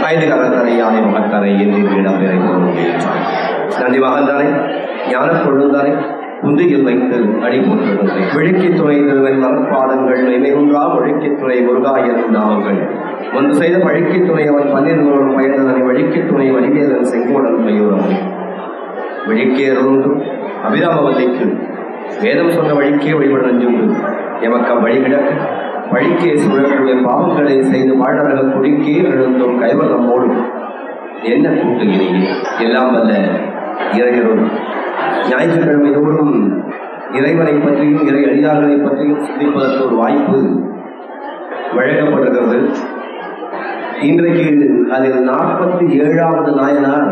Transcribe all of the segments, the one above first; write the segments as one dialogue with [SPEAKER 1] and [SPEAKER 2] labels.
[SPEAKER 1] ஐந்து கரந்தனை யானை மகத்தனை என்று இடம்பெறை என்றார் நன்றி மகந்தனை ஞான கொழுந்தனை குந்தியில் வைத்து அடி போட்டுள்ளதை விழுக்கி துணை திருவன் மலர்பாதங்கள் மெய்மைகுன்றா ஒழுக்கி துணை முருகாயன் நாமங்கள் முன்பு செய்த வழுக்கி துணை அவன் பன்னிருந்தோடு பயந்ததனை வழுக்கி துணை வடிவேதன் செங்கோடன் மையூரம் விழிக்கேறுந்தும் அபிராமவல்லிக்கு வேதம் சொன்ன வழிக்கே வழிபட நஞ்சுண்டு எமக்கம் வழிகிடக்க வழிக்கே சுழக்கூடிய பாவங்களை செய்து வாழ்நரக குடிக்கே எழுந்தும் கைவதமோடு என்ன கூட்டுகிறீர்கள் எல்லாம் வல்ல இறையரும் ஞாயிற்றுக்கிழமை தோறும் இறைவனை பற்றியும் இறை அடியார்களை பற்றியும் சிந்திப்பதற்கு ஒரு வாய்ப்பு வழங்கப்படுகிறது இன்றைக்கு அதில் நாற்பத்தி ஏழாவது நாயனார்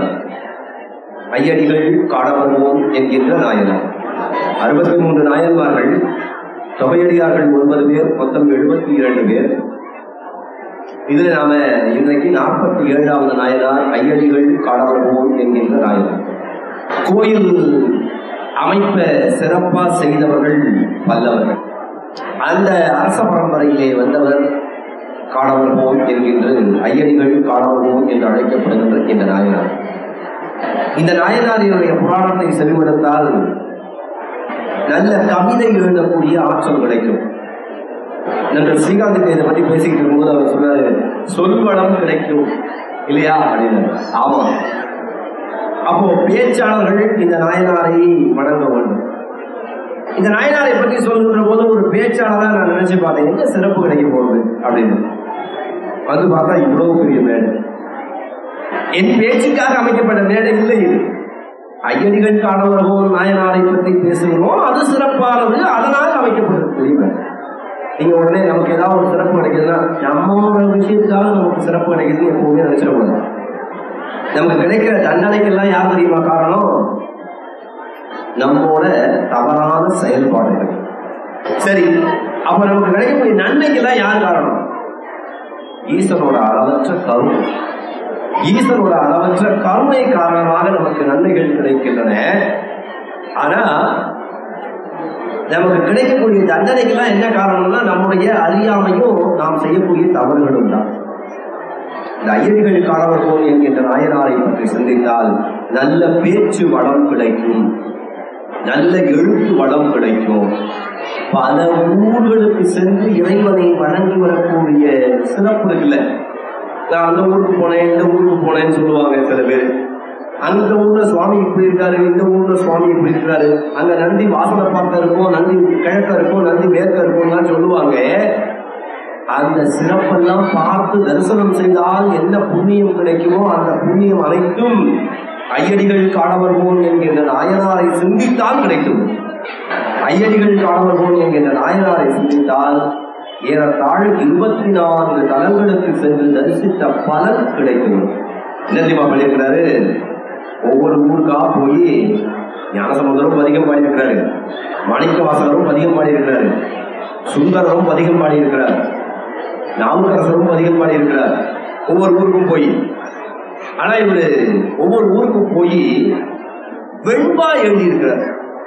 [SPEAKER 1] ஐயடிகள் காண வருவோம் என்கின்ற நாயனார் அறுபத்தி மூன்று நாயன்மார்கள் தொகையடியார்கள் ஒன்பது பேர் மொத்தம் எழுபத்தி இரண்டு பேர் இதுல நாம இன்றைக்கு நாற்பத்தி ஏழாவது நாயனார் ஐயடிகள் காண வருவோம் என்கின்ற நாயனார் கோயில் அமைப்ப சிறப்பா செய்தவர்கள் பல்லவர்கள் அந்த அரச பரம்பரையிலே வந்தவர் காணவர்வோம் என்கின்ற ஐயடிகள் காணவர்வோம் என்று அழைக்கப்படுகின்ற இந்த நாயனார் இந்த நாயனாரினுடைய புராணத்தை செவிமடுத்தால் நல்ல கவிதை எழுதக்கூடிய ஆற்றல் கிடைக்கும் நண்பர் ஸ்ரீகாந்த் இதை பத்தி பேசிக்கிட்டு இருக்கும்போது அவர் சொன்னாரு சொல்வளம் கிடைக்கும் இல்லையா அப்படின்னு ஆமா அப்போ பேச்சாளர்கள் இந்த நாயனாரை வணங்க வேண்டும் இந்த நாயனாரை பற்றி சொல்லுகிற போது ஒரு பேச்சாளரா நான் நினைச்சு பார்த்தேன் எங்க சிறப்பு கிடைக்க போகுது அப்படின்னு வந்து பார்த்தா இவ்வளவு பெரிய மேடை என் பேச்சுக்காக அமைக்கப்பட்ட மேடை இல்லை இது ஐயடிகள் காணவர்கள் நாயனாரை பற்றி பேசுகிறோம் அது சிறப்பானது அதனால் அமைக்கப்பட்டது பெரிய மேடை நீங்க உடனே நமக்கு ஏதாவது ஒரு சிறப்பு கிடைக்குதுன்னா நம்மளோட விஷயத்துக்காக நமக்கு சிறப்பு கிடைக்குது எப்பவுமே நினைச்சிடக்கூடாது நமக்கு கிடைக்கிற தண்டனைக்கெல்லாம் யார் தெரியுமா காரணம் நம்மோட தவறான செயல்பாடுகள் சரி அப்ப நமக்கு கிடைக்கக்கூடிய நன்மைக்கெல்லாம் யார் காரணம் ஈஸ்வரோட அளவற்ற கருணை ஈஸ்வரோட அளவற்ற கருணை காரணமாக நமக்கு நன்மைகள் கிடைக்கின்றன ஆனா நமக்கு கிடைக்கக்கூடிய தண்டனைக்கெல்லாம் என்ன காரணம்னா நம்முடைய அறியாமையும் நாம் செய்யக்கூடிய தவறுகளும் தான் இந்த ஐயடிகள் காணவர்கள் என்கின்ற நாயனாரை பற்றி சிந்தித்தால் நல்ல பேச்சு வளம் கிடைக்கும் நல்ல எழுத்து வளம் கிடைக்கும் பல ஊர்களுக்கு சென்று இறைவனை வணங்கி வரக்கூடிய சிறப்பு இருக்குல்ல நான் அந்த ஊருக்கு போனேன் இந்த ஊருக்கு போனேன்னு சொல்லுவாங்க சில பேர் அந்த ஊர்ல சுவாமி இப்படி இருக்காரு இந்த ஊர்ல சுவாமி இப்படி இருக்காரு அங்க நந்தி வாசனை பார்க்க இருக்கும் நந்தி கிழக்க இருக்கும் நந்தி மேற்க இருக்கும்லாம் சொல்லுவாங்க அந்த சிறப்பெல்லாம் பார்த்து தரிசனம் செய்தால் என்ன புண்ணியம் கிடைக்குமோ அந்த புண்ணியம் அனைத்தும் ஐயடிகள் காணவர்வோம் என்கின்ற நாயனாரை சிந்தித்தால் கிடைக்கும் ஐயடிகள் காணவர்வோம் என்கின்ற நாயனாரை சிந்தித்தால் ஏறத்தாழ இருபத்தி நான்கு தலங்களுக்கு சென்று தரிசித்த பலன் கிடைக்கும் என்ன தெரியுமா பண்ணியிருக்கிறாரு ஒவ்வொரு ஊருக்கா போய் ஞானசமுதரும் பதிகம் பாடியிருக்கிறாரு மாணிக்க வாசகரும் பதிகம் பாடியிருக்கிறாரு சுந்தரரும் பதிகம் பாடியிருக்கிறார் நாமக்கரசரும் பதிகம் பாடியிருக்கிறார் ஒவ்வொரு ஊருக்கும் போய் ஆனா இவரு ஒவ்வொரு ஊருக்கும் போய் வெண்பா எழுதியிருக்கிறார்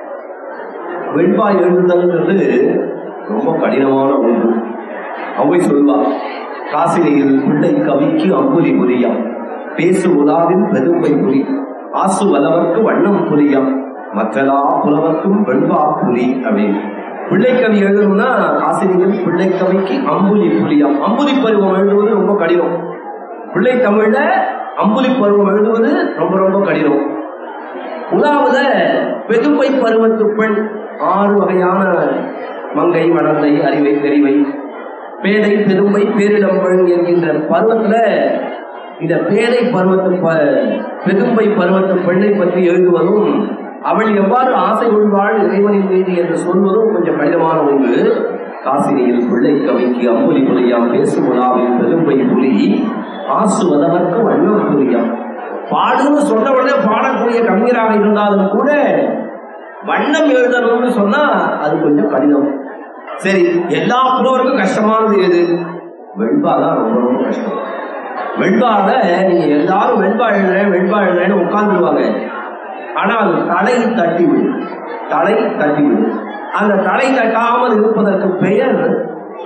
[SPEAKER 1] வெண்பா எழுதுதல்ன்றது ரொம்ப கடினமான ஒன்று அவை சொல்வா காசினியில் பிள்ளை கவிக்கு அம்புலி புரியாம் பேசு உலாவின் பெருமை புரி ஆசு வலவர்க்கு வண்ணம் புரியாம் மற்றலா புலவர்க்கும் வெண்பா புரி அப்படின்னு பிள்ளைக்கவி எழுதணும்னா காசினியில் பிள்ளைக்கவிக்கு அம்புலி புரியாம் அம்புலி பருவம் எழுதுவது ரொம்ப கடினம் பிள்ளை தமிழ்ல அம்புலி பருவம் எழுதுவது ரொம்ப ரொம்ப கடினம் உலாவுல பெதுமை பருவத்து பெண் ஆறு வகையான மங்கை மடந்தை அறிவை தெரிவை பேதை பெருமை பேரிடம்பெண் என்கின்ற பருவத்துல இந்த பேதை பருவத்து ப- பெதும்பை பருவத்து பெண்ணை பற்றி எழுதுவதும் அவள் எவ்வாறு ஆசை கொள்வாள் இறைவனின் மீது என்று சொல்வதும் கொஞ்சம் கடினமான ஒன்று காசினியில் பிள்ளை கவிக்கு அம்புலி புலியாம் பேசுவதாவின் பெரும்பை புலி ஆசுவதற்கு வண்ணம் புரியாம் பாடுன்னு சொன்ன உடனே பாடக்கூடிய கவிஞராக இருந்தாலும் கூட வண்ணம் எழுதணும்னு சொன்னா அது கொஞ்சம் கடினம் சரி எல்லா புலவருக்கும் கஷ்டமானது எது வெண்பா தான் ரொம்ப ரொம்ப கஷ்டம் வெண்பால நீங்க எல்லாரும் வெண்பா எழுதுறேன் வெண்பா எழுதுறேன்னு உட்கார்ந்துருவாங்க ஆனால் தலை தட்டி விடும் தலை தட்டி விடும் அந்த தலை தட்டாமல் இருப்பதற்கு பெயர்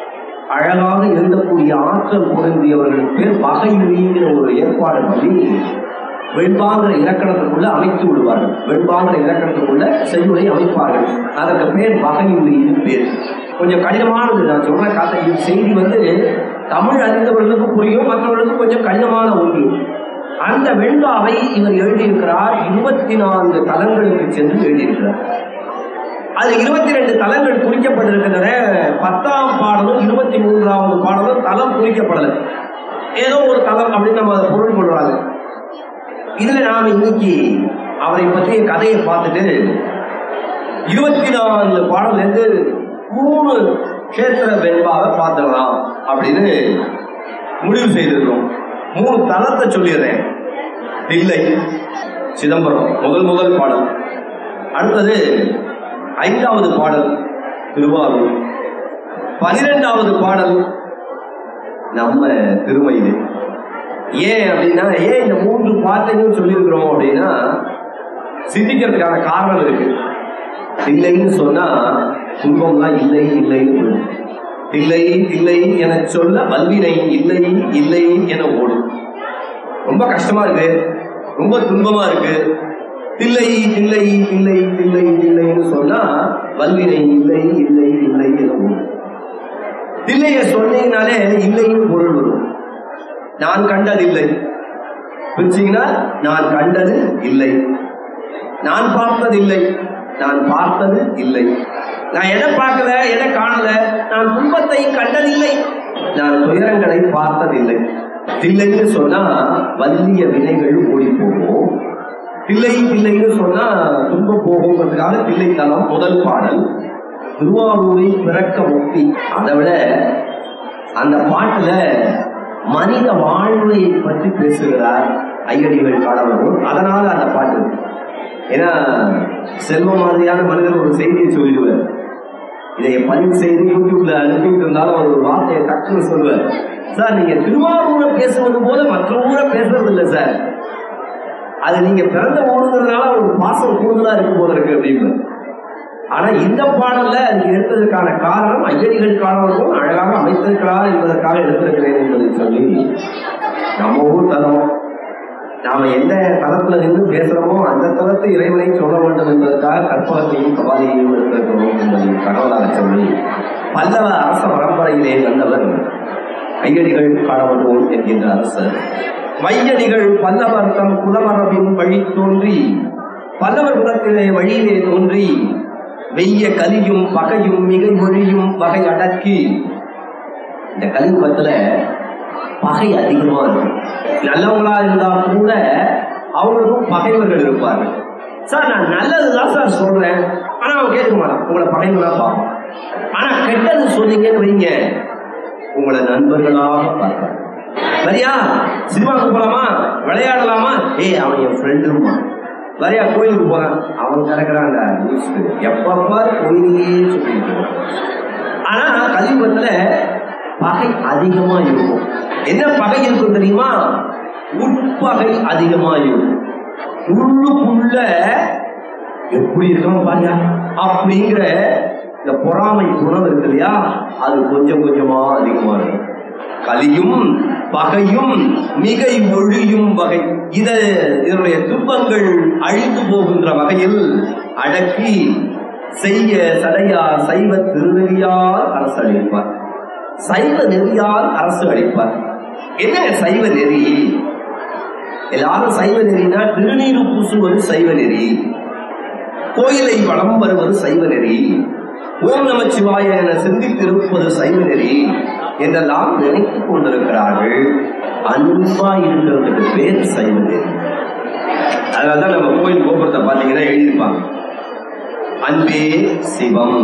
[SPEAKER 1] அழகாக எழுதக்கூடிய ஆற்றல் பொருந்தியவர்கள் பேர் வகையுறிங்கிற ஒரு ஏற்பாடு பண்ணி வெண்பாங்கிற இலக்கணத்துக்குள்ள அமைத்து விடுவார்கள் வெண்பாங்கிற இலக்கணத்துக்குள்ள செய்யுளை அமைப்பார்கள் அதற்கு பேர் வகையுறின்னு பேர் கொஞ்சம் கடினமானது நான் சொல்ற கதை இந்த செய்தி வந்து தமிழ் அறிந்தவர்களுக்கு புரியும் மற்றவர்களுக்கு கொஞ்சம் கடினமான ஒன்று அந்த வெண்பாவை இவர் எழுதியிருக்கிறார் இருபத்தி நான்கு தலங்களுக்கு சென்று எழுதியிருக்கிறார் அது இருபத்தி ரெண்டு தலங்கள் குறிக்கப்பட்டிருக்கின்றன பத்தாம் பாடலும் இருபத்தி மூன்றாவது பாடலும் தலம் குறிக்கப்படலை ஏதோ ஒரு தலம் அப்படின்னு நம்ம அதை பொருள் கொள்றாங்க இதுல நாம இன்னைக்கு அவரை பற்றிய கதையை பார்த்துட்டு இருபத்தி நாலு பாடல்ல இருந்து மூணு கஷேத்திர வெண்பாவை பார்த்துடலாம் அப்படின்னு முடிவு செய்திருக்கோம் மூணு தலத்தை சொல்லிடுறேன் தில்லை சிதம்பரம் முதல் முதல் பாடல் அடுத்தது ஐந்தாவது பாடல் திருவாரூர் பனிரெண்டாவது பாடல் நம்ம திருமயிலை ஏன் அப்படின்னா ஏன் இந்த மூன்று பாட்டையும் சொல்லியிருக்கிறோம் அப்படின்னா சிந்திக்கிறதுக்கான காரணம் இருக்கு இல்லைன்னு சொன்னா துன்பம்லாம் இல்லை இல்லைன்னு சொல்லும். இல்லை இல்லை என சொல்ல வல்வினை இல்லை இல்லை என ஓடும் ரொம்ப கஷ்டமா இருக்கு ரொம்ப துன்பமா இருக்கு தில்லை தில்லை தில்லை தில்லை தில்லைன்னு சொன்னா வல்வினை இல்லை இல்லை இல்லை என ஓடும் தில்லைய சொன்னீங்கனாலே இல்லைன்னு பொருள் வரும் நான் கண்டதில்லை பிரிச்சீங்கன்னா நான் கண்டது இல்லை நான் பார்த்ததில்லை நான் பார்த்தது இல்லை நான் எதை பார்க்கல எதை காணல நான் துன்பத்தை கண்டதில்லை நான் துயரங்களை பார்த்ததில்லை தில்லைன்னு சொன்னா வல்லிய வினைகள் ஓடி போகும் தில்லை தில்லைன்னு சொன்னா துன்பம் போகுங்கிறதுக்காக தில்லை தலம் முதல் பாடல் திருவாரூரில் பிறக்க முக்தி அதை விட அந்த பாட்டுல மனித வாழ்வை பற்றி பேசுகிறார் ஐயடிகள் காணவரும் அதனால அந்த பாட்டு இருக்கு. ஏன்னா செல்வம் மாதிரியான மனிதர் ஒரு செய்தியை சொல்லிடுவார் இதை பதிவு செய்து யூடியூப்ல அனுப்பிட்டு இருந்தாலும் அவர் ஒரு வார்த்தையை டக்குன்னு சொல்லுவார் சார் நீங்க திருவாரூரை பேசுவது போல மற்ற ஊரை பேசுறது இல்லை சார் அது நீங்க பிறந்த ஊருங்கிறதுனால ஒரு பாசம் கூடுதலா இருக்கு போல இருக்கு அப்படின்னு ஆனா இந்த பாடல்ல அதுக்கு எடுத்ததற்கான காரணம் ஐயடிகள் காரணமும் அழகாக அமைத்திருக்கிறார் என்பதற்காக எடுத்திருக்கிறேன் என்பதை சொல்லி நம்ம ஊர் தலம் நாம எந்த தளத்துல நின்று பேசுறோமோ அந்த தளத்து இறைவனை சொல்ல வேண்டும் என்பதற்காக கற்பகத்தையும் கபாலியையும் எடுத்திருக்கிறோம் என்பதை தகவலாக சொல்லி பல்லவ அரச பரம்பரையிலே வந்தவர் ஐயடிகள் காணவன்றோம் என்கின்ற அரசர் மையடிகள் பல்லவர் தம் குலமரபின் வழி தோன்றி பல்லவர் குலத்திலே வழியிலே தோன்றி வெய்ய கலியும் பகையும் மிகை மொழியும் வகை அடக்கி இந்த கலியுகத்துல பகை அதிகமா இருக்கும் நல்லவங்களா இருந்தா கூட அவங்களுக்கும் பகைவர்கள் இருப்பாங்க சார் நான் நல்லதுதான் சார் சொல்றேன் ஆனா அவன் கேட்க மாட்டான் உங்களை பகைவர்களா பார்ப்பான் ஆனா கெட்டது சொன்னீங்கன்னு வைங்க உங்களை நண்பர்களாக பார்ப்பாங்க சரியா சினிமாவுக்கு போலாமா விளையாடலாமா ஏய் அவன் என் ஃப்ரெண்டுமா வரையா கோயிலுக்கு போறான் அவன் கிடக்குறான்டா நியூஸ்க்கு எப்ப பாரு கோயிலே சொல்லிட்டு இருக்கான். ஆனா கலியுகத்துல பகை அதிகமா இருக்கும் என்ன பகை இருக்கும் தெரியுமா உட்பகை அதிகமா இருக்கும் உள்ளுக்குள்ள எப்படி இருக்கணும் பாருங்க அப்படிங்கிற இந்த பொறாமை குணம் இருக்கு இல்லையா அது கொஞ்சம் கொஞ்சமா அதிகமா இருக்கும் கலியும் பகையும் மிகை ஒழியும் வகை இத இதனுடைய துன்பங்கள் அழிந்து போகின்ற வகையில் அடக்கி செய்ய சடையா சைவ திருநெறியால் அரசு அளிப்பார் சைவ நெறியால் அரசு அளிப்பார் என்னங்க சைவ நெறி எல்லாரும் சைவ நெறினா திருநீரு பூசுவது சைவ நெறி கோயிலை வளம் வருவது சைவ நெறி ஓம் நமச்சிவாய என சிந்தித்திருப்பது சைவ நெறி என்றெல்லாம் நினைத்துக் கொண்டிருக்கிறார்கள் அன்பா இருக்கிறதுக்கு பேர் சைவ நெறி அதனாலதான் நம்ம கோயில் கோபுரத்தை பார்த்தீங்கன்னா எழுதியிருப்பாங்க அன்பே சிவம்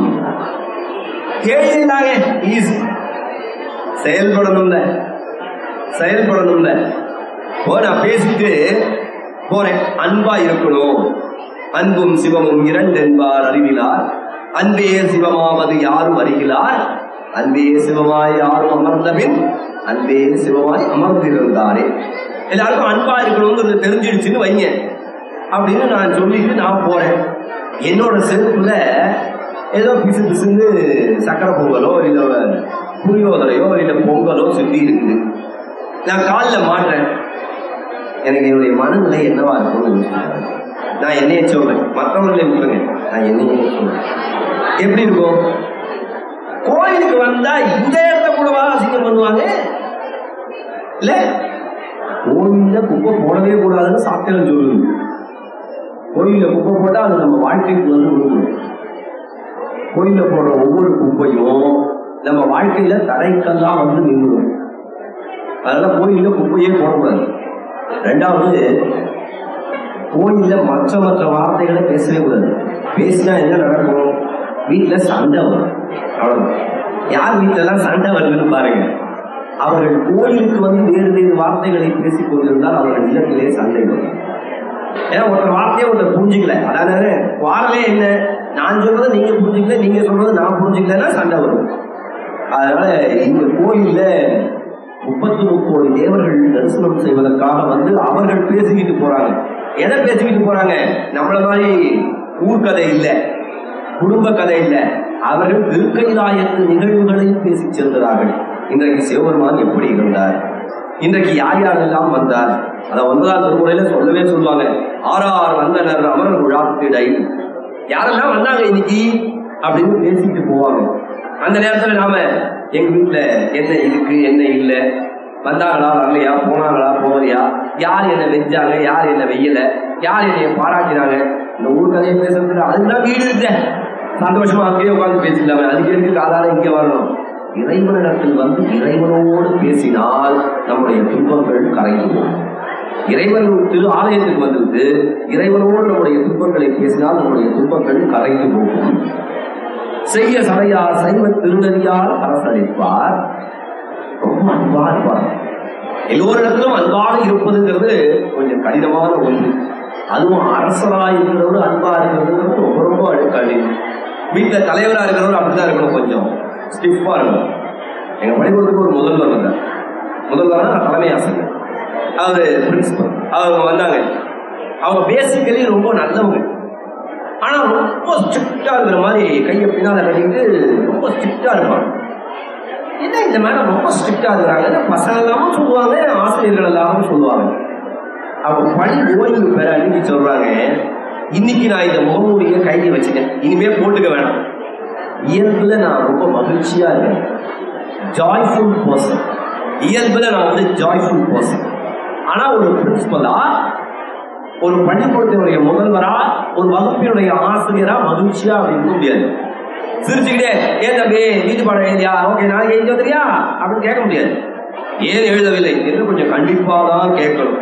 [SPEAKER 1] கேள்விதாங்க ஈஸி செயல்படணும்ல செயல்படணும்ல ஓ நான் பேசிட்டு போறேன் அன்பா இருக்கணும் அன்பும் சிவமும் இரண்டு என்பார் அறிவிலார் அன்பே சிவமாவது யாரும் அறிகிறார் அன்பே சிவமாய் யாரும் அமர்ந்தபின் அன்பே சிவமாய் அமர்ந்திருந்தாரே எல்லாருக்கும் அன்பா இருக்கணுங்கிறது தெரிஞ்சிடுச்சுன்னு வைங்க அப்படின்னு நான் சொல்லிட்டு நான் போறேன் என்னோட செருப்புல ஏதோ பிசு பிசுன்னு சக்கரை பொங்கலோ இல்ல புளியோதரையோ இல்ல பொங்கலோ சுத்தி இருக்குது நான் காலில் மாட்டேன் எனக்கு என்னுடைய மனநிலை என்னவா இருக்கும்னு யோசிக்கிறேன். நான் என்னைய சொல்றேன் மற்றவர்களை விட்டுருங்க நான் என்னையே சொல்றேன் எப்படி இருக்கும் கோயிலுக்கு வந்தா இந்த இடத்த கூடவா அசிங்கம் பண்ணுவாங்க இல்ல கோயில்ல குப்பை போடவே கூடாதுன்னு சாப்பிட்டு சொல்லுது கோயில்ல குப்பை போட்டா அது நம்ம வாழ்க்கைக்கு வந்து விழுகும் கோயில்ல போடுற ஒவ்வொரு குப்பையும் நம்ம வாழ்க்கையில தடைக்கெல்லாம் வந்து நின்றுடும் அதனால கோயில்ல குப்பையே போடக்கூடாது ரெண்டாவது கோயில்ல மற்ற மற்ற வார்த்தைகளை பேசவே கூடாது பேசினா என்ன நடக்கும் வீட்டுல சண்டை வரும் அவ்வளவுதான் யார் வீட்டுல எல்லாம் சண்டை வருதுன்னு பாருங்க அவர்கள் கோயிலுக்கு வந்து வேறு வேறு வார்த்தைகளை பேசிக் கொண்டிருந்தால் அவர்கள் இல்லத்திலே சண்டை வரும் ஏன்னா ஒருத்தர் வார்த்தையை ஒருத்தர் புரிஞ்சுக்கல அதாவது வாரலே என்ன நான் சொல்றதை நீங்க புரிஞ்சுக்கல நீங்க சொல்றது நான் புரிஞ்சுக்கலன்னா சண்டை வரும் அதனால இந்த கோயில்ல முப்பத்தி முக்கோடி தேவர்கள் தரிசனம் செய்வதற்காக வந்து அவர்கள் பேசிக்கிட்டு போறாங்க எதை பேசிக்கிட்டு போறாங்க நம்மள மாதிரி ஊர்க்கதை இல்ல குடும்ப கதை இல்ல அவர்கள் திருக்கைலாயத்து நிகழ்வுகளை பேசி செல்கிறார்கள் இன்றைக்கு சிவபெருமான் எப்படி இருந்தார் இன்றைக்கு யார் யாரெல்லாம் வந்தார் அதை ஒன்பதாம் திருமுறையில சொல்லவே சொல்லுவாங்க ஆறார் வந்தனர் அமர் விழாத்திடை யாரெல்லாம் வந்தாங்க இன்னைக்கு அப்படின்னு பேசிக்கிட்டு போவாங்க அந்த நேரத்துல நாம எங்க வீட்டுல என்ன இருக்கு என்ன இல்ல வந்தாங்களா வரலையா போனாங்களா போகலையா யார் என்ன வெஞ்சாங்க யார் என்ன வெய்யல யார் என்னைய பாராட்டினாங்க இந்த ஊர் கதையை பேசுறதுக்கு அதுதான் வீடு இருக்க சந்தோஷமா அங்கேயே உட்காந்து பேசிக்கலாமே அதுக்கு எதுக்கு காதால இங்க வரணும் இறைவனிடத்தில் வந்து இறைவனோடு பேசினால் நம்முடைய துன்பங்கள் கரைந்து போகும் இறைவன் திரு ஆலயத்துக்கு வந்துட்டு இறைவனோடு நம்முடைய துன்பங்களை பேசினால் நம்முடைய துன்பங்கள் கரைந்து போகும் செய்ய சடையார் சைவ திருநறியார் அரசளிப்பார் ரொம்ப அன்பா இருப்பார் எல்லோரிடத்திலும் அன்பாக இருப்பதுங்கிறது கொஞ்சம் கடினமான ஒன்று அதுவும் அரசரா இருக்கிறவரு அன்பா இருக்கிறதுங்கிறது ரொம்ப ரொம்ப கடினம் வீட்டுல தலைவரா இருக்கிறவரு அப்படிதான் இருக்கணும் கொஞ்சம் ஸ்டிஃபா இருக்கணும் எங்க பள்ளிக்கூடத்துக்கு ஒரு முதல்வர் வந்தார் முதல்வர் தலைமை ஆசிரியர் அவரு பிரின்சிபல் அவங்க வந்தாங்க அவங்க பேசிக்கலி ரொம்ப நல்லவங்க ஆனா ரொம்ப ஸ்ட்ரிக்டா இருக்கிற மாதிரி கையை பின்னால கட்டிட்டு ரொம்ப ஸ்ட்ரிக்டா இருப்பாங்க என்ன இந்த மேடம் ரொம்ப ஸ்ட்ரிக்டா இருக்கிறாங்க பசங்க எல்லாமும் சொல்லுவாங்க ஆசிரியர்கள் எல்லாரும் சொல்லுவாங்க அவங்க பணி ஓய்வு பெற அன்னைக்கு சொல்றாங்க இன்னைக்கு நான் இந்த முகமூடிய கையை வச்சுட்டேன் இனிமே போட்டுக்க வேணாம் இயல்புல நான் ரொம்ப மகிழ்ச்சியா இருக்கேன் ஜாய்ஃபுல் பர்சன் இயல்புல நான் வந்து ஜாய்ஃபுல் பர்சன் ஆனா ஒரு பிரின்சிபலா ஒரு பள்ளிக்கூடத்தினுடைய முதல்வரா ஒரு வகுப்பினுடைய ஆசிரியரா மகிழ்ச்சியா அப்படி இருக்க முடியாது சிரிச்சுக்கிட்டே ஏன் தம்பி வீட்டு பாடம் எழுதியா ஓகே நாளைக்கு எழுதி வந்துறியா அப்படின்னு கேட்க முடியாது ஏன் எழுதவில்லை என்று கொஞ்சம் கண்டிப்பா தான் கேட்கணும்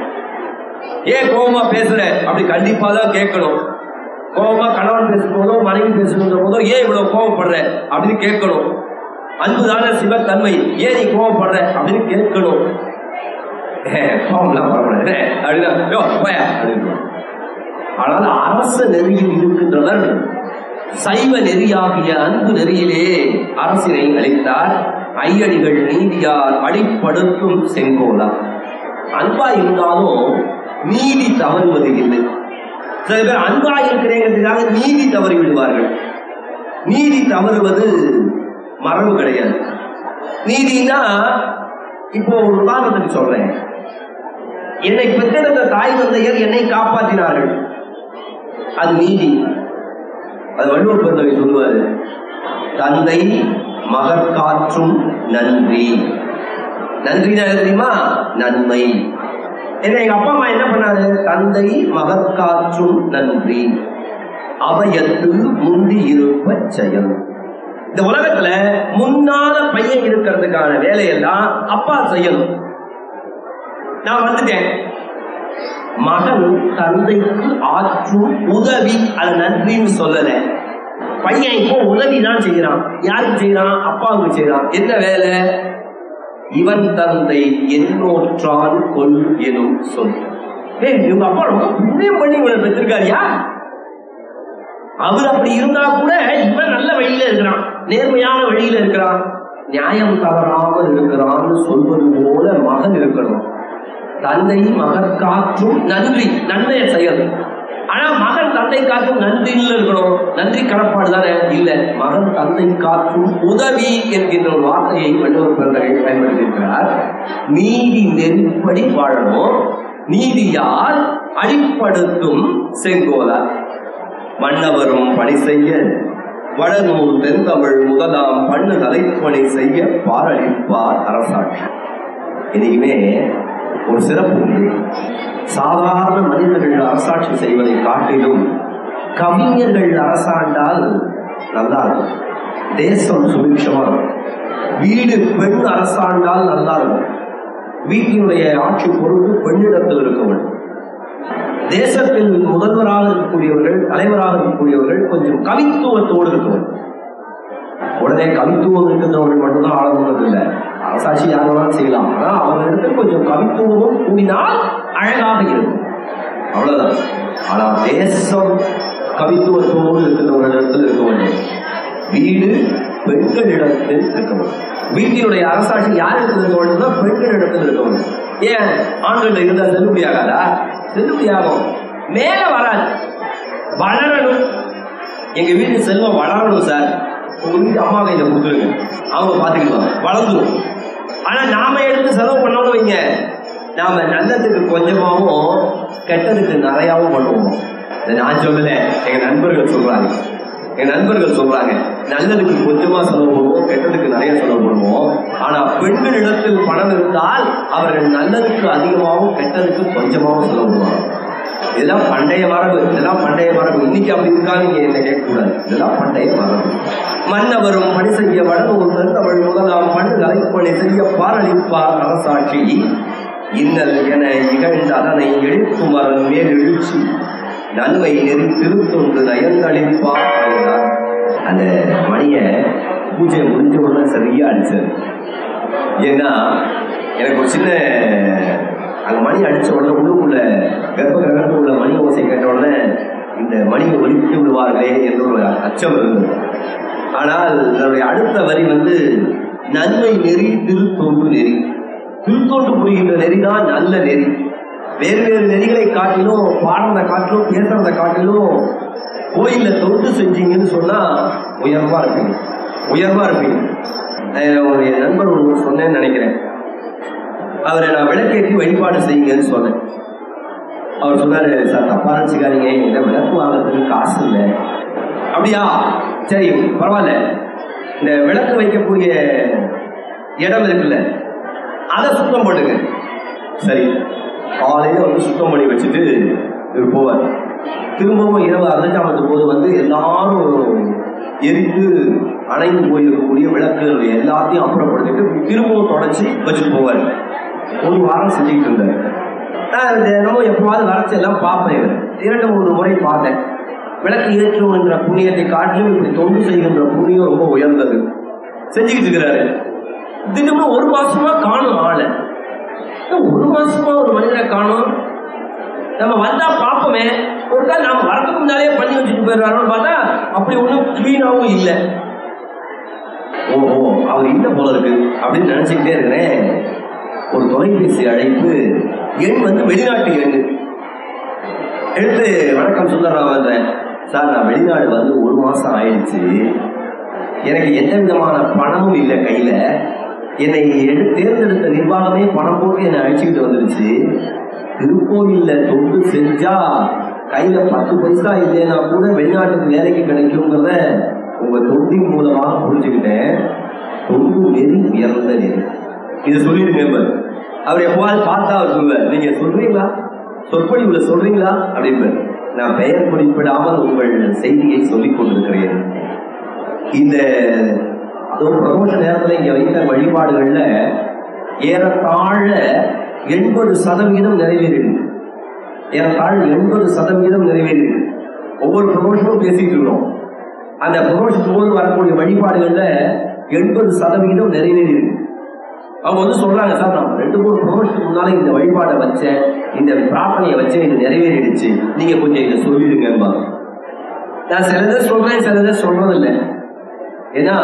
[SPEAKER 1] ஏன் கோபமா பேசுற அப்படி கண்டிப்பா தான் கேட்கணும் கோபமா கணவன் பேசும்போதோ மனைவி பேசுகின்ற போதோ ஏன் இவ்வளவு கோபப்படுற அப்படின்னு கேட்கணும் அன்புதான சிவத்தன்மை ஏன் நீ கோபப்படுற அப்படின்னு கேட்கணும் கோபம்லாம் பரவாயில்ல அப்படின்னா யோ போய அப்படின்னு ஆனால் அரச நெறியில் இருக்கின்றவர் சைவ நெறியாகிய அன்பு நெறியிலே அரசினை அளித்தார் ஐயடிகள் நீதியார் அடிப்படுத்தும் செங்கோலா அன்பா இருந்தாலும் நீதி தவறுவது இல்லை சில பேர் அன்பா இருக்கிறேங்கிறதுக்காக நீதி தவறி விடுவார்கள் நீதி தவறுவது மரபு கிடையாது நீதினா இப்போ ஒரு உதாரணத்துக்கு சொல்றேன் என்னை பெற்றெடுத்த தாய் தந்தையர் என்னை காப்பாற்றினார்கள் அது நீதி அது வள்ளுவர் பெருந்தகை சொல்லுவாரு தந்தை மகற்காற்றும் நன்றி நன்றினா என்ன தெரியுமா நன்மை என்ன எங்க அப்பா அம்மா என்ன பண்ணாரு தந்தை மகற்காற்றும் நன்றி அவையத்து முந்தி இருப்ப செயல் இந்த உலகத்துல முன்னால பையன் இருக்கிறதுக்கான வேலையெல்லாம் அப்பா செய்யணும் நான் வந்துட்டேன் மகன் தந்தைக்கு ஆற்றும் உதவி அது நன்றின்னு சொல்லல பையன் இப்போ உதவி தான் செய்யறான் யாருக்கு செய்யறான் அப்பாவுக்கு செய்யறான் என்ன வேலை இவன் தந்தை என்னோற்றான் கொல் எனும் சொல் ஏய் இவங்க அப்பா ரொம்ப புண்ணியம் பண்ணி இவனை பெற்றிருக்காருயா அவர் அப்படி இருந்தா கூட இவன் நல்ல வழியில இருக்கிறான் நேர்மையான வழியில இருக்கிறான் நியாயம் தவறாமல் இருக்கிறான்னு சொல்வது போல மகன் இருக்கணும் தந்தை மகற்காற்றும் நன்றி நன்மையை செயல் ஆனா மகன் தந்தை காக்கும் நன்றியில் இருக்கணும் நன்றி கடப்பாடு தானே இல்ல மகன் தந்தை காக்கும் உதவி என்கின்ற ஒரு வார்த்தையை வள்ளுவர் பிறந்தகள் பயன்படுத்தியிருக்கிறார் நீதி நெறிப்படி வாழணும் நீதியால் அடிப்படுத்தும் செங்கோலார் மன்னவரும் பணி செய்ய வடநூல் தென்தமிழ் முதலாம் பண்ணு தலைப்பணி செய்ய பாரளிப்பார் அரசாட்சி இதையுமே ஒரு சிறப்பு உண்டு சாதாரண மனிதர்கள் அரசாட்சி செய்வதை காட்டிலும் கவிஞர்கள் அரசாண்டால் நல்லா இருக்கும் தேசம் சுபிக்ஷமா இருக்கும் வீடு பெண் அரசாண்டால் நல்லா இருக்கும் வீட்டினுடைய ஆட்சி பொருள் பெண்ணிடத்தில் இருக்க வேண்டும் தேசத்தில் முதல்வராக இருக்கக்கூடியவர்கள் தலைவராக இருக்கக்கூடியவர்கள் கொஞ்சம் கவித்துவத்தோடு இருக்க வேண்டும் உடனே கவித்துவம் இருக்கின்றவர்கள் மட்டும்தான் ஆளணுங்கிறது இல்லை அரசாட்சி யார் வேணாலும் செய்யலாம் ஆனா அவர்களிடத்தில் கொஞ்சம் கவித்துவமும் கூடினால் அழகாக இருக்கும் அவ்வளவுதான் ஆனா தேசம் கவித்துவத்தோடு இருக்கின்றவர்களிடத்தில் இருக்க வேண்டும் வீடு பெண்களிடத்தில் இருக்க வேண்டும் வீட்டினுடைய அரசாட்சி யார் இடத்துல இருக்க வேண்டும்னா பெண்களிடத்தில் இருக்க வேண்டும் ஏன் ஆண்கள் இருந்தா செல்லுபடி ஆகாதா செல்லுபடி ஆகும் மேல வராது வளரணும் எங்க வீட்டு செல்வம் வளரணும் சார் உங்க வீட்டு அம்மா கையில கொடுத்துருங்க அவங்க பாத்துக்கிடுவாங்க வளர்ந்துடும் ஆனா நாம எடுத்து செலவு பண்ணோம்னு வைங்க நாம நல்லதுக்கு கொஞ்சமாவும் கெட்டதுக்கு நிறையாவும் பண்ணுவோம் இதை நான் சொல்லல எங்க நண்பர்கள் சொல்றாங்க எங்க நண்பர்கள் சொல்றாங்க நல்லதுக்கு கொஞ்சமா செலவு பண்ணுவோம் கெட்டதுக்கு நிறைய செலவு பண்ணுவோம் ஆனா பெண்களிடத்தில் பணம் இருந்தால் அவர்கள் நல்லதுக்கு அதிகமாகவும் கெட்டதுக்கு கொஞ்சமாகவும் செலவு பண்ணுவாங்க இதெல்லாம் பண்டைய மரபு இதெல்லாம் பண்டைய மரபு இன்னைக்கு அப்படி இருக்கா நீங்க என்ன கேட்கக்கூடாது இதெல்லாம் பண்டைய மரபு மன்னவரும் பணி செய்ய வடநூல் தமிழ் முதலாம் பண் கலைப்பணி செய்ய பாரளிப்பார் அரசாட்சி இன்னல் என இகழ்ந்த அதனை எழுப்புமரன் மேல் எழுச்சி நன்மை நெறி திருத்தொண்டு நயந்தளிப்பார் என்றார். அந்த மணிய பூஜை முடிஞ்ச உடனே சரியா அடிச்சாரு ஏன்னா எனக்கு ஒரு சின்ன அங்க மணி அடிச்ச உடனே உள்ளுக்குள்ள கர்ப்ப கிரகத்துக்குள்ள மணி ஓசை கேட்ட உடனே இந்த மணியை ஒலிப்பிட்டு விடுவார்களே என்ற ஒரு அச்சம் இருந்தது ஆனால் இதனுடைய அடுத்த வரி வந்து நன்மை நெறி திருத்தொண்டு நெறி திருத்தொண்டு புரிகின்ற நெறிதான் நல்ல நெறி வேறு வேறு நெறிகளை காட்டிலும் பாடுறதை காட்டிலும் பேசுறதை காட்டிலும் கோயில்ல தொண்டு செஞ்சீங்கன்னு சொன்னா உயர்வா இருப்பீங்க உயர்வா இருப்பீங்க நான் ஒரு என் நண்பர் ஒருவர் சொன்னேன்னு நினைக்கிறேன் அவரை நான் விளக்கேற்றி வழிபாடு செய்யுங்கன்னு சொன்னேன் அவர் சொன்னாரு சார் தப்பா நினைச்சுக்காதீங்க என்கிட்ட விளக்கு வாங்குறதுக்கு காசு இல்லை அப்படியா சரி பரவாயில்ல இந்த விளக்கு வைக்கக்கூடிய இடம் இருக்குல்ல அதை சுத்தம் பண்ணுங்க சரி காலையில வந்து சுத்தம் பண்ணி வச்சுட்டு இவர் போவார் திரும்பவும் இரவு அர்த்தஜாமத்து போது வந்து எல்லாரும் எரித்து அணைந்து போயிருக்கக்கூடிய விளக்குகள் எல்லாத்தையும் அப்புறப்படுத்திட்டு திரும்பவும் தொடச்சி வச்சுட்டு போவார் ஒரு வாரம் செஞ்சுக்கிட்டு இருந்தார் நான் தினமும் எப்பவாவது வரைச்சி எல்லாம் பார்ப்பேன் இவர் இரண்டு மூணு முறை பார்த்தேன் விளக்கு ஏற்றும் என்ற புண்ணியத்தை காட்டிலும் இப்படி தொண்டு செய்கின்ற புண்ணியம் ரொம்ப உயர்ந்தது செஞ்சுக்கிட்டு இருக்கிறாரு தினமும் ஒரு மாசமா காணும் ஆளை ஏன் ஒரு மாசமா ஒரு மனிதரை காணும் நம்ம வந்தா பார்ப்போமே ஒரு நாள் நாம வரதுக்கு முன்னாலே பண்ணி வச்சுட்டு போயிடுறாரோன்னு பார்த்தா அப்படி ஒன்றும் கிளீனாகவும் இல்லை ஓஹோ அவர் இல்ல போல இருக்கு அப்படின்னு நினைச்சுக்கிட்டே இருக்கிறேன் ஒரு தொலைபேசி அழைப்பு எண் வந்து வெளிநாட்டு எண் எடுத்து வணக்கம் சுந்தரராமன் சார் நான் வெளிநாடு வந்து ஒரு மாசம் ஆயிடுச்சு எனக்கு எந்த விதமான பணமும் இல்லை கையில என்னை எடு தேர்ந்தெடுத்த நிர்வாகமே பணம் போட்டு என்னை அழைச்சிக்கிட்டு வந்துருச்சு திருக்கோயில்ல தொண்டு செஞ்சா கையில பத்து பைசா இல்லைன்னா கூட வெளிநாட்டுக்கு வேலைக்கு கிடைக்குங்கிறத உங்க தொண்டின் மூலமாக புரிஞ்சுக்கிட்டேன் தொண்டு நெறி உயர்ந்த நெறி இதை சொல்லிடுங்க இப்ப. அவர் எப்போவாது பார்த்தா அவர் சொல்லுவார் நீங்க சொல்றீங்களா சொற்பொழிவுல சொல்றீங்களா அப்படின்னு நான் பெயர் குறிப்பிடாமல் உங்கள் செய்தியை சொல்லிக் கொண்டிருக்கிறேன் இந்த ஒரு பிரதோஷ நேரத்துல இங்க வைத்த வழிபாடுகள்ல ஏறத்தாழ எண்பது சதவீதம் நிறைவேறிடுது ஏறத்தாழ எண்பது சதவீதம் நிறைவேறிடுது ஒவ்வொரு பிரதோஷமும் பேசிட்டு இருக்கிறோம் அந்த பிரதோஷத்து போது வரக்கூடிய வழிபாடுகள்ல எண்பது சதவீதம் நிறைவேறிடுது அவங்க வந்து சொல்றாங்க சார் நான் ரெண்டு மூணு ப்ரொமோஷனுக்கு முன்னால இந்த வழிபாடை வச்சேன் இந்த பிரார்த்தனையை வச்சேன் இது நிறைவேறிடுச்சு நீங்க கொஞ்சம் இதை சொல்லிடுங்கம்மா நான் சிலதை சொல்றேன் சிலதை சொல்றது இல்லை ஏன்னா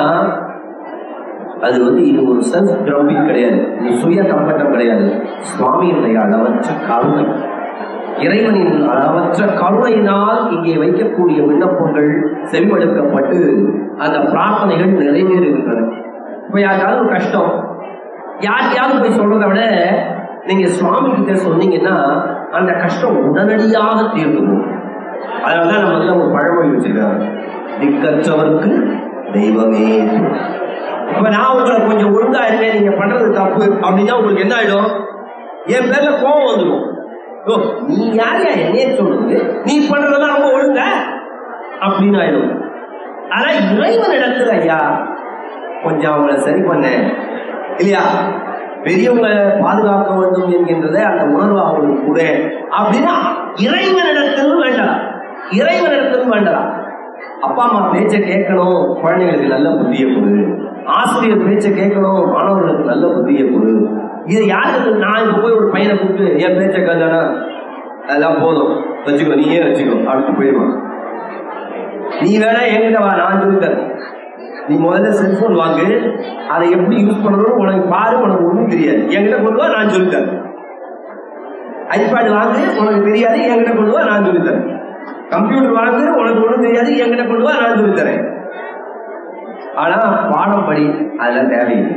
[SPEAKER 1] அது வந்து இது ஒரு செல்ஃப் கிரவுண்டிங் கிடையாது இது சுய கம்பட்டம் கிடையாது சுவாமியினுடைய அளவற்ற கருணை இறைவனின் அளவற்ற கருணையினால் இங்கே வைக்கக்கூடிய விண்ணப்பங்கள் செவிமடுக்கப்பட்டு அந்த பிரார்த்தனைகள் நிறைவேறுகின்றன இப்ப யாருக்காவது ஒரு கஷ்டம் யார்கிட்டயாவது போய் சொல்றதை விட நீங்க சுவாமி கிட்ட சொன்னீங்கன்னா அந்த கஷ்டம் உடனடியாக தீர்ந்து போகும் அதனாலதான் நம்ம வந்து ஒரு பழமொழி வச்சிருக்காங்க திக்கற்றவருக்கு தெய்வமே துணை. அப்ப நான் உங்களை கொஞ்சம் ஒழுங்கா இருக்கேன் நீங்க பண்றது தப்பு அப்படின்னா உங்களுக்கு என்ன ஆயிடும் என் பேர்ல கோபம் வந்துடும் ஓ நீ யாரையா என்னைய சொல்றது நீ பண்றதெல்லாம் ரொம்ப ஒழுங்க அப்படின்னு ஆயிடும் ஆனா இறைவன் இடத்துல ஐயா கொஞ்சம் அவங்கள சரி பண்ண இல்லையா பெரியவங்களை பாதுகாக்க வேண்டும் என்கின்றத அந்த உணர்வு அவங்களுக்கு கூட அப்படின்னா இறைவனிடத்திலும் வேண்டலாம் இறைவனிடத்திலும் வேண்டலாம் அப்பா அம்மா பேச்ச கேட்கணும் குழந்தைங்களுக்கு நல்ல புத்திய கொடு ஆசிரியர் பேச்ச கேட்கணும் மாணவர்களுக்கு நல்ல புத்திய கொடு இது யாருக்கு நான் இப்ப போய் ஒரு பையனை கூப்பிட்டு என் பேச்ச கேட்டானா அதெல்லாம் போதும் வச்சுக்கோ நீயே வச்சுக்கோ அப்படின்னு போயிடுவான் நீ வேணா என்கிட்ட வா நான் சொல்லித்தரேன் நீ முதல்ல செல்போன் வாங்கு அதை எப்படி யூஸ் பண்ணணும் உனக்கு பாரு உனக்கு ஒண்ணும் தெரியாது என்கிட்ட கொண்டு வா நான் சொல்லித்தரேன் ஐபேட் வாங்கு உனக்கு தெரியாது என்கிட்ட கொண்டு வா நான் சொல்லித்தரேன் கம்ப்யூட்டர் வாங்கு உனக்கு ஒண்ணும் தெரியாது என்கிட்ட கொண்டு வா நான் சொல்லித்தரேன் ஆனா பாடம் படி அதெல்லாம் தேவையில்லை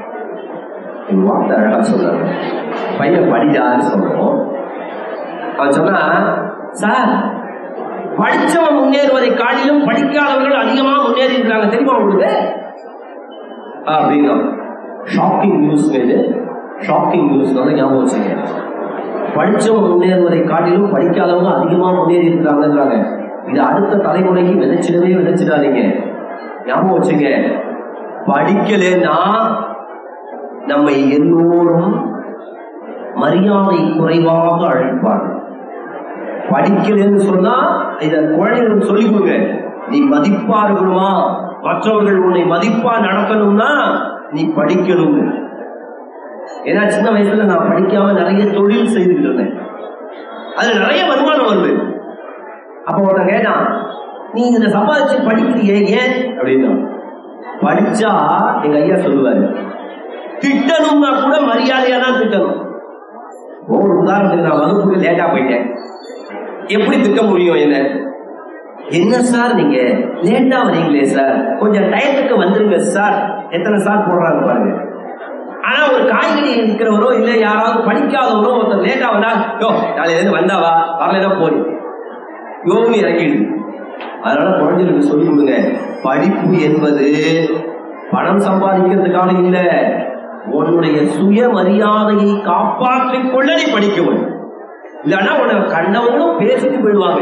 [SPEAKER 1] ஒரு வார்த்தை அழகா சொல்றாங்க பையன் படிடான்னு சொல்றோம் அவன் சொன்னா சார் படிச்சவன் முன்னேறுவதை காட்டிலும் படிக்காதவர்கள் அதிகமா முன்னேறி இருக்காங்க தெரியுமா உங்களுக்கு அப்படின்னா ஷாக்கிங் நியூஸ் இது ஷாக்கிங் நியூஸ் ஞாபகம் வச்சுங்க படிச்சவன் முன்னேறுவதை காட்டிலும் படிக்காதவங்க அதிகமா முன்னேறி இருக்காங்கன்றாங்க இது அடுத்த தலைமுறைக்கு விதைச்சிடவே விதைச்சிடாதீங்க ஞாபகம் வச்சுங்க படிக்கலைன்னா நம்மை எல்லோரும் மரியாதை குறைவாக அழைப்பார்கள் படிக்கலன்னு சொன்னா இத குழந்தைகளுக்கு சொல்லிக் கொடுங்க நீ மதிப்பா இருக்கணுமா மற்றவர்கள் உன்னை மதிப்பா நடக்கணும்னா நீ படிக்கணும் ஏன்னா சின்ன வயசுல நான் படிக்காம நிறைய தொழில் செய்துட்டு இருந்தேன் அது நிறைய வருமானம் வருது அப்ப ஒருத்தன் கேட்டான் நீ இதை சம்பாதிச்சு படிக்கிறியே ஏன் அப்படின்னா படிச்சா எங்க ஐயா சொல்லுவாரு திட்டணும்னா கூட மரியாதையா தான் திட்டணும் ஒரு உதாரணத்துக்கு நான் வகுப்புக்கு லேட்டா போயிட்டேன் எப்படி திட்ட முடியும் என்ன என்ன சார் நீங்க லேட்டா வரீங்களே சார் கொஞ்சம் டயத்துக்கு வந்துருங்க சார் எத்தனை சார் போடுறாங்க பாருங்க ஆனா ஒரு காய்கறி இருக்கிறவரோ இல்ல யாராவது படிக்காதவரோ ஒருத்தர் லேட்டா வந்தா யோ நாளையில இருந்து வந்தாவா வரலன்னா போய் யோன்னு இறங்கிடுது அதனால குழந்தைகளுக்கு சொல்லி கொடுங்க படிப்பு என்பது பணம் சம்பாதிக்கிறதுக்கான இல்ல உன்னுடைய சுயமரியாதையை காப்பாற்றிக் கொள்ள நீ படிக்க வேண்டும் இல்லைன்னா உன்னை கண்டவங்களும் பேசிட்டு போயிடுவாங்க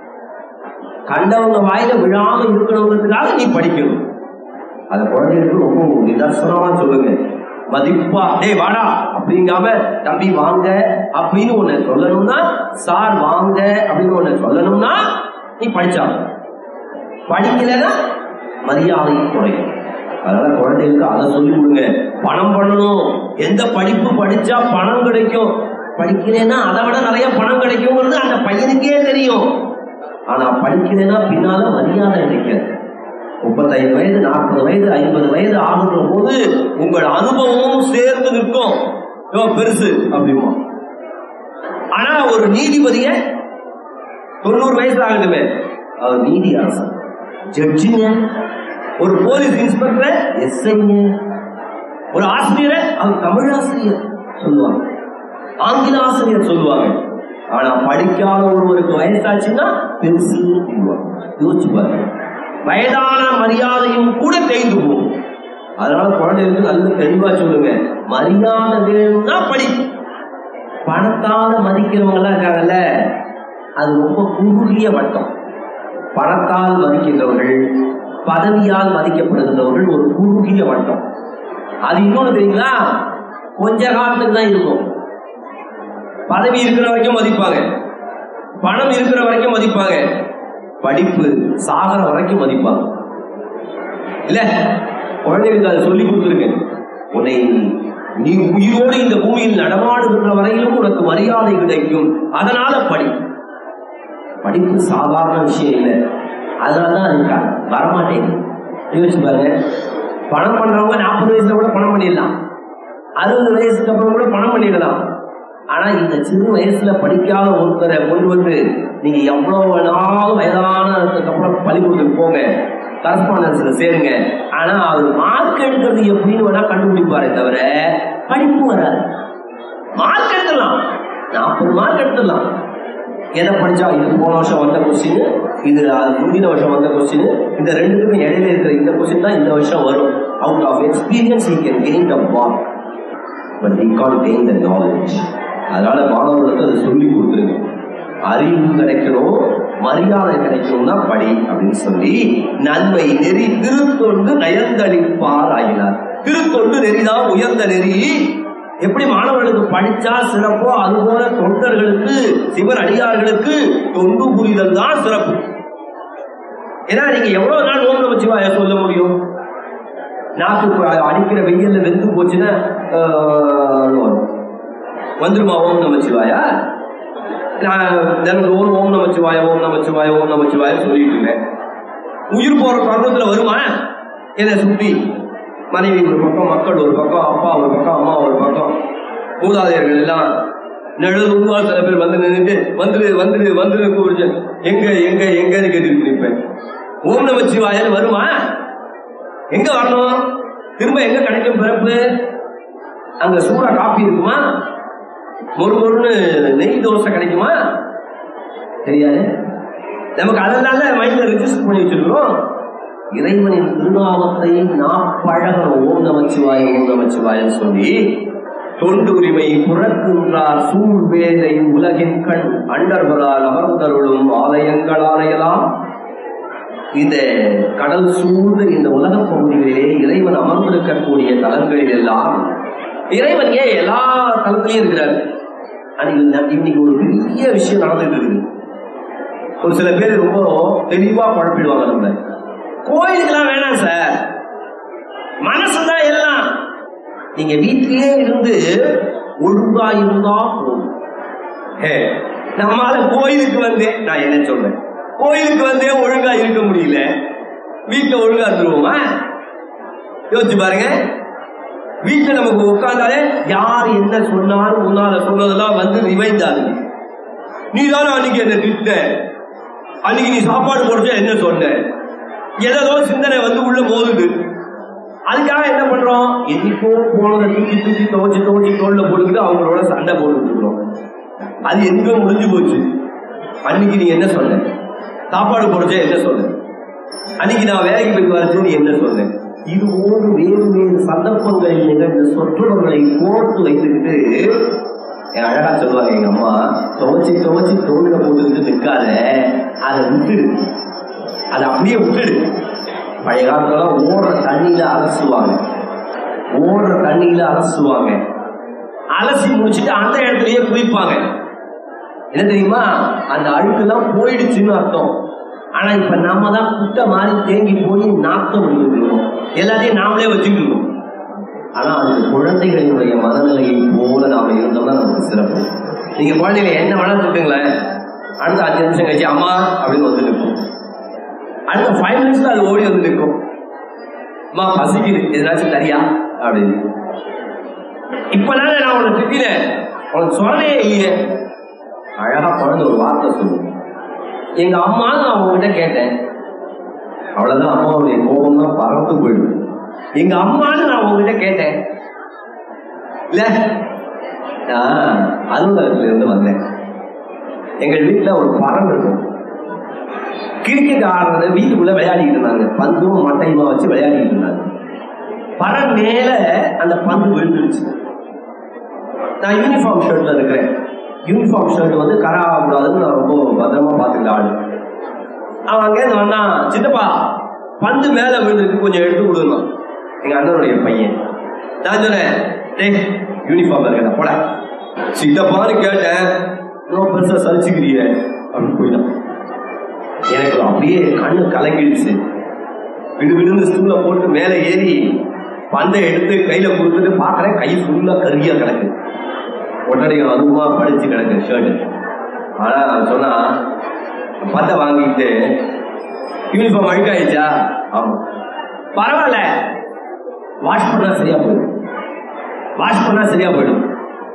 [SPEAKER 1] கண்டவங்க வாயில விழாம இருக்கணுங்கிறதுக்காக நீ படிக்கணும் அந்த குழந்தைகளுக்கு ரொம்ப நிதர்சனமா சொல்லுங்க மதிப்பா டேய் வாடா அப்படிங்காம தம்பி வாங்க அப்படின்னு உன்னை சொல்லணும்னா சார் வாங்க அப்படின்னு உன்னை சொல்லணும்னா நீ படிச்சா படிக்கலைன்னா மரியாதை குறையும் அதனால குழந்தைகளுக்கு அதை சொல்லி கொடுங்க பணம் பண்ணணும் எந்த படிப்பு படிச்சா பணம் கிடைக்கும் படிக்கலைன்னா அதை விட நிறைய பணம் கிடைக்குங்கிறது அந்த பையனுக்கே தெரியும் ஆனா படிக்கலைன்னா பின்னால மரியாதை கிடைக்காது முப்பத்தைந்து வயது நாற்பது வயது ஐம்பது வயது ஆகுன்ற போது உங்கள் அனுபவமும் சேர்ந்து நிற்கும் யோ பெருசு அப்படிமா ஆனா ஒரு நீதிபதிய தொண்ணூறு வயசு ஆகட்டுமே அவர் நீதி அரசர் ஜட்ஜிங்க ஒரு போலீஸ் இன்ஸ்பெக்டர் எஸ்ஐங்க ஒரு ஆசிரியரை அவர் தமிழ் ஆசிரியர் சொல்லுவாங்க ஆங்கில ஆசிரியர் சொல்லுவாங்க ஆனா படிக்காத ஒருவருக்கு வயசாச்சுன்னா பெருசு யோசிச்சு பாருங்க வயதான மரியாதையும் கூட தேய்ந்து போகும் அதனால குழந்தைகளுக்கு நல்ல தெளிவா சொல்லுங்க மரியாதை வேணும்னா படி பணத்தால மதிக்கிறவங்க எல்லாம் இருக்காங்கல்ல அது ரொம்ப குறுகிய வட்டம் பணத்தால் மதிக்கின்றவர்கள் பதவியால் மதிக்கப்படுகின்றவர்கள் ஒரு குறுகிய வட்டம் அது இன்னொன்னு தெரியுங்களா கொஞ்ச காலத்துக்கு தான் இருக்கும் பதவி இருக்கிற வரைக்கும் மதிப்பாங்க பணம் இருக்கிற வரைக்கும் மதிப்பாங்க படிப்பு சாகர வரைக்கும் மதிப்பாங்க இல்ல குழந்தைகளுக்கு அதை சொல்லி கொடுத்துருக்கேன் உன்னை நீ உயிரோடு இந்த பூமியில் நடமாடுகின்ற வரையிலும் உனக்கு மரியாதை கிடைக்கும் அதனால படி படிப்பு சாதாரண விஷயம் இல்லை அதனாலதான் அது வரமாட்டேங்குது யோசிச்சு பாருங்க பணம் பண்றவங்க நாற்பது வயசுல கூட பணம் பண்ணிடலாம் அறுபது வயசுக்கு அப்புறம் கூட பணம் பண்ணிடலாம் ஆனா இந்த சிறு வயசுல படிக்காத ஒருத்தரை கொண்டு வந்து நீங்க எவ்வளவு வேணாலும் வயதானதுக்கு அப்புறம் பள்ளிக்கூடத்துக்கு போங்க கரஸ்பாண்டன்ஸ்ல சேருங்க ஆனா அவர் மார்க் எடுக்கிறது எப்படின்னு வேணா கண்டுபிடிப்பாரே தவிர படிப்பு வராது மார்க் எடுத்துடலாம் நாற்பது மார்க் எடுத்துடலாம் எதை படிச்சா இது போன வருஷம் வந்த கொஸ்டின் இது அது முந்தின வருஷம் வந்த கொஸ்டின் இந்த ரெண்டுத்துக்கும் இடையில இருக்கிற இந்த கொஸ்டின் தான் இந்த வருஷம் வரும் out of experience he can gain the mark but he can't gain the knowledge அதனால மாணவர்களுக்கு அதை சொல்லி கொடுத்துருங்க அறிவு கிடைக்கணும் மரியாதை கிடைக்கணும்னா படி அப்படின்னு சொல்லி நன்மை நெறி திருத்தொண்டு நயந்தளிப்பார் ஆகினார் திருத்தொண்டு நெறிதான் உயர்ந்த நெறி எப்படி மாணவர்களுக்கு படிச்சா சிறப்போ அதுபோல தொண்டர்களுக்கு சிவர் அடியார்களுக்கு தொண்டு புரிதல் தான் சிறப்பு ஏன்னா நீங்க எவ்வளவு நாள் ஓம் நமச்சிவாய சொல்ல முடியும் நாக்கு ப- அடிக்கிற வெயில்ல வெந்து போச்சுன்னா ஆஹ், வந்துருமா ஓம் நமச்சிவாயா நான் தினந்தோறும் ஓம் நமச்சிவாய ஓம் நமச்சிவாய ஓம் நமச்சிவாய சொல்லிட்டு இருக்கேன் உயிர் போற பருவத்துல வருமா என்னை சுத்தி மனைவி ஒரு பக்கம் மக்கள் ஒரு பக்கம் அப்பா ஒரு பக்கம் அம்மா ஒரு பக்கம் மூதாதையர்கள் எல்லாம் நெழுது உருவா சில பேர் வந்து நின்றுட்டு வந்துரு வந்துரு வந்துரு கூப்பிட்டு எங்க எங்க எங்கன்னு கேட்டுட்டு நிற்பேன் ஓம் நமச்சிவாயன்னு வருமா எங்க வரணும் திரும்ப எங்க கிடைக்கும் பிறப்பு அங்க சூடா காப்பி இருக்குமா ஒரு ஒருன்னு நெய் தோசை கிடைக்குமா தெரியாது நமக்கு அதனால மைண்ட்ல ரிஜிஸ்டர் பண்ணி வச்சிருக்கிறோம் இறைவனின் திருநாமத்தை நாம் பழகணும் ஓம் நமச்சிவாய ஓம் நமச்சிவாயன்னு சொல்லி தொண்டு உரிமை புறக்கின்றார் சூழ் வேதை உலகின் கண் அண்டர்களால் அமர்ந்தருளும் ஆலயங்கள் ஆலயலாம் இந்த கடல் சூழ்ந்த இந்த உலக பகுதிகளிலே இறைவன் அமர்ந்திருக்கக்கூடிய தலங்களில் எல்லாம் இறைவன் ஏன் எல்லா தலத்திலையும் இருக்கிறார் அன்னைக்கு ந- இன்னைக்கு ஒரு பெரிய விஷயம் நடந்துட்டு இருக்குது ஒரு சில பேர் ரொம்ப தெளிவா குழப்பிடுவாங்க நம்மள கோயிலுக்கெல்லாம் வேணாம் சார் மனசுதான் எல்லாம் நீங்க வீட்டிலேயே இருந்து ஒழுங்கா இருந்தா போதும் ஹே, நம்மால கோயிலுக்கு வந்தேன் நான் என்ன சொல்றேன் கோயிலுக்கு வந்தே ஒழுங்கா இருக்க முடியல வீட்டுல ஒழுங்கா இருந்துருவோமா யோசிச்சு பாருங்க வீட்டுல நமக்கு உட்கார்ந்தாலே யார் என்ன சொன்னாலும் முன்னால சொன்னதெல்லாம் வந்து ரிவைந்தாரு நீ தானே அன்னைக்கு என்ன திட்ட அன்னைக்கு நீ சாப்பாடு போடுச்சா என்ன சொன்ன ஏதோ சிந்தனை வந்து உள்ள மோதுது அதுக்காக என்ன பண்றோம் என்னைக்கோ போனதை தூக்கி தூக்கி துவச்சு துவச்சு தோல்ல போட்டுக்கிட்டு அவங்களோட சண்டை போட்டுட்டு இருக்கிறோம் அது எங்க முடிஞ்சு போச்சு அன்னைக்கு நீ என்ன சொன்ன சாப்பாடு போடுச்சா என்ன சொன்ன அன்னைக்கு நான் வேலைக்கு போய் வரச்சு நீ என்ன சொன்ன இது போன்று வேறு வேறு சந்தர்ப்பங்களில் நிகழ்ந்த சொற்றொடர்களை கோர்த்து வைத்துக்கிட்டு என் அழகா சொல்லுவாங்க எங்க அம்மா துவச்சி துவச்சி தோல்ல போட்டுக்கிட்டு நிற்காத அதை விட்டுடு அதை அப்படியே விட்டுடு பழைய காலத்துல ஓடுற தண்ணியில அலசுவாங்க ஓடுற தண்ணியில அலசுவாங்க அலசி முடிச்சுட்டு அந்த இடத்துலயே குளிப்பாங்க என்ன தெரியுமா அந்த அழுக்கெல்லாம் போயிடுச்சுன்னு அர்த்தம் ஆனா இப்ப நாம தான் குட்டை மாதிரி தேங்கி போய் நாத்தம் விழுந்துருக்கோம் எல்லாத்தையும் நாமளே வச்சுக்கிட்டு இருக்கோம் ஆனா அது குழந்தைகளினுடைய மனநிலையை போல நாம இருந்தோம்னா நமக்கு சிறப்பு நீங்க குழந்தைங்க என்ன வேணாலும் திட்டுங்களேன் அடுத்த அஞ்சு நிமிஷம் கழிச்சு அம்மா அப்படின்னு வந்து நிற்கும் அடுத்த ஃபைவ் மினிட்ஸ்ல அது ஓடி வந்து நிற்கும் அம்மா பசிக்குது எதனாச்சும் தரியா அப்படின்னு இப்ப நான் உன்னை திட்டினேன் உனக்கு சொல்லவே இல்லையே அழகா குழந்தை ஒரு வார்த்தை சொல்லுங்க எங்க அம்மா நான் உங்ககிட்ட கேட்டேன் அவ்வளவுதான் அம்மாவுடைய கோபம் தான் பறந்து போயிடும் எங்க அம்மான்னு நான் உங்ககிட்ட கேட்டேன் இல்ல ஆஹ் அலுவலகத்துல இருந்து வந்தேன் எங்கள் வீட்டுல ஒரு பறவை இருக்கும் கிரிக்கெட் ஆடுறது வீட்டுக்குள்ள விளையாடிட்டு இருந்தாங்க பந்தும் மட்டையுமா வச்சு விளையாடிட்டு இருந்தாங்க பறன் மேல அந்த பந்து விழுந்துருச்சு நான் யூனிஃபார்ம் ஷர்ட்ல இருக்கிறேன் யூனிஃபார்ம் ஷர்ட் வந்து கரை ஆகக்கூடாதுன்னு நான் ரொம்ப பத்திரமா பார்த்துக்கிட்ட ஆளு அவன் அங்கேருந்து வந்தான் சித்தப்பா பந்து மேல விழுந்துருக்கு கொஞ்சம் எடுத்து கொடுக்கணும் எங்க அண்ணனுடைய பையன் நான் சொன்னேன் டேய் யூனிஃபார்ம் இருக்கா போட சித்தப்பான்னு கேட்டேன் இன்னும் பெருசா சலிச்சுக்கிறிய அப்படின்னு போயிட்டான் எனக்கு அப்படியே கண்ணு கலங்கிடுச்சு விடு விடுன்னு ஸ்டூல போட்டு மேலே ஏறி பந்தை எடுத்து கையில கொடுத்துட்டு பார்க்கறேன் கை ஃபுல்லா கருகியா கிடக்கு உடனே அதுமா படிச்சு கிடக்கு ஷர்ட் ஆனா அவன் சொன்னா பந்தை வாங்கிட்டு யூனிஃபார்ம் அழுக்காயிடுச்சா ஆமா பரவாயில்ல வாஷ் பண்ணா சரியா போயிடும் வாஷ் பண்ணா சரியா போயிடும்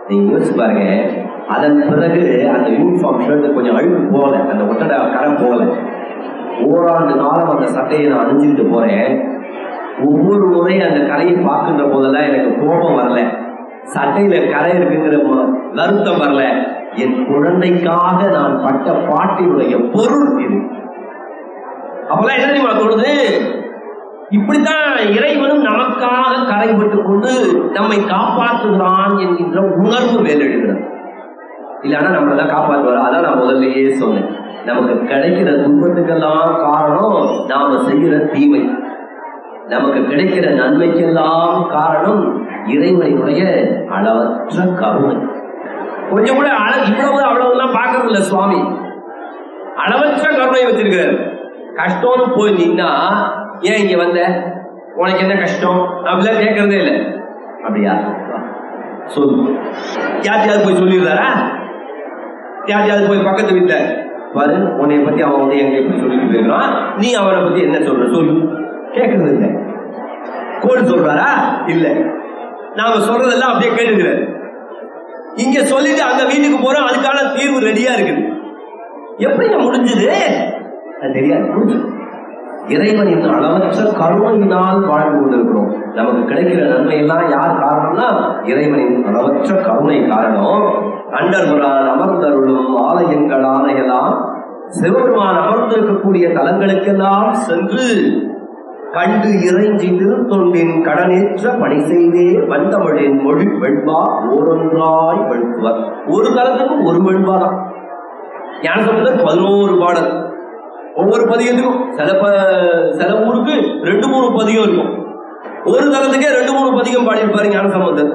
[SPEAKER 1] நீங்க யோசிச்சு பாருங்க அதன் பிறகு அந்த யூனிஃபார்ம் ஷர்ட் கொஞ்சம் அழுக்கு போகல அந்த ஒட்டடை கரை போகல ஓராண்டு காலம் அந்த சட்டையை நான் அணிஞ்சுட்டு போறேன் ஒவ்வொரு முறையும் அந்த கரையை பார்க்கின்ற போதெல்லாம் எனக்கு கோபம் வரல சட்டையில கரை இருக்குங்கிற ம- வருத்தம் வரல என் குழந்தைக்காக நான் பட்ட பாட்டினுடைய பொருள் இது அப்பெல்லாம் என்ன தெரியுமா தோணுது இப்படித்தான் இறைவனும் நமக்காக கரைப்பட்டு கொண்டு நம்மை காப்பாற்றுகிறான் என்கின்ற உணர்வு மேலெழுகிறது இல்லைன்னா நம்மளெல்லாம் காப்பாற்றுவார் அதான் நான் முதல்லயே சொன்னேன் நமக்கு கிடைக்கிற துன்பத்துக்கெல்லாம் காரணம் நாம செய்கிற தீமை நமக்கு கிடைக்கிற நன்மைக்கெல்லாம் காரணம் இறைவனுடைய அளவற்ற கருணை கொஞ்சம் கூட அள இவ்வளவு அவ்வளவுலாம் பார்க்கறது இல்ல சுவாமி அளவற்ற கருணை வச்சிருக்காரு கஷ்டம்னு போய் நின்னா ஏன் இங்க வந்த உனக்கு என்ன கஷ்டம் அப்படிலாம் கேட்கறதே இல்லை அப்படியா சொல்லு யார்ட்டையாவது போய் சொல்லிடுறாரா யார்ட்டையாவது போய் பக்கத்து வீட்டுல பாரு உன்னை பத்தி அவன் வந்து எங்க எப்படி சொல்லிட்டு போயிருக்கான் நீ அவனை பத்தி என்ன சொல்ற சொல்லு கேட்கறது இல்லை கோடு சொல்றாரா இல்ல நாம சொல்றதெல்லாம் அப்படியே கேட்டுக்கிறாரு இங்க சொல்லிட்டு அங்க வீட்டுக்கு போறோம் அதுக்கான தீர்வு ரெடியா இருக்குது எப்படிங்க முடிஞ்சது அது தெரியாது முடிஞ்சது இறைவனின் அளவற்ற கருணையினால் வாழ்ந்து கொண்டிருக்கிறோம் நமக்கு கிடைக்கிற நன்மை எல்லாம் யார் காரணம்னா இறைவனின் அளவற்ற கருணை காரணம் அண்டர்புரான் அமர்ந்தருளும் ஆலயங்கள் ஆணையெல்லாம் சிவபெருமான் அமர்ந்திருக்கக்கூடிய தலங்களுக்கெல்லாம் சென்று கண்டு இறைஞ்சி திருத்தொண்டின் கடனேற்ற பணி செய்தே வந்தவழின் மொழி வெண்பா ஓரொன்றாய் வெளுத்துவர் ஒரு தலத்துக்கு ஒரு வெண்பா தான் ஞானசம்பந்தர் பதினோரு பாடல் ஒவ்வொரு பதிகத்துக்கும் சில ப- சில ஊருக்கு ரெண்டு மூணு பதிகம் இருக்கும் ஒரு தலத்துக்கே ரெண்டு மூணு பதிகம் பாடியிருப்பாரு ஞானசம்பந்தர்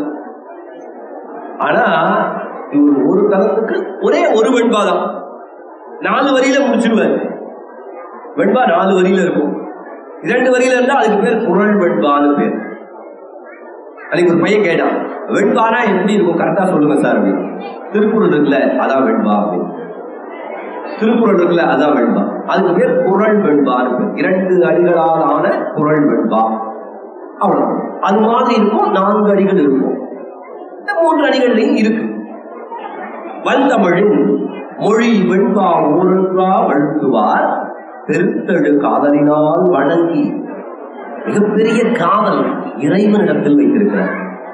[SPEAKER 1] ஆனா இவர் ஒரு தலத்துக்கு ஒரே ஒரு வெண்பா தான் நாலு வரியில முடிச்சிருவாரு வெண்பா நாலு வரியில இருக்கும் இரண்டு வரியில இருந்தா அதுக்கு பேர் குரல் வெண்பான்னு பேர் அன்னைக்கு ஒரு பையன் கேட்டான் வெண்பானா எப்படி இருக்கும் கரெக்டா சொல்லுங்க சார் அப்படின்னு திருக்குறள் இருக்குல்ல அதான் வெண்பா அப்படின்னு திருக்குறள் இருக்குல்ல அதான் வெண்பா அதுக்கு பேர் குரல் வெண்பான்னு பேர் இரண்டு அடிகளால் ஆன குரல் வெண்பா அவ்வளவு அது மாதிரி இருக்கும் நான்கு அடிகள் இருக்கும் இந்த மூன்று அடிகள்லையும் இருக்கு வந்தமிழின் மொழி வெண்பா ஊரன்றா வழுத்துவார் பெருத்தழு காதலினால் வணங்கி மிகப்பெரிய காதல் இறைவனிடத்தில் வைத்திருக்கிறார்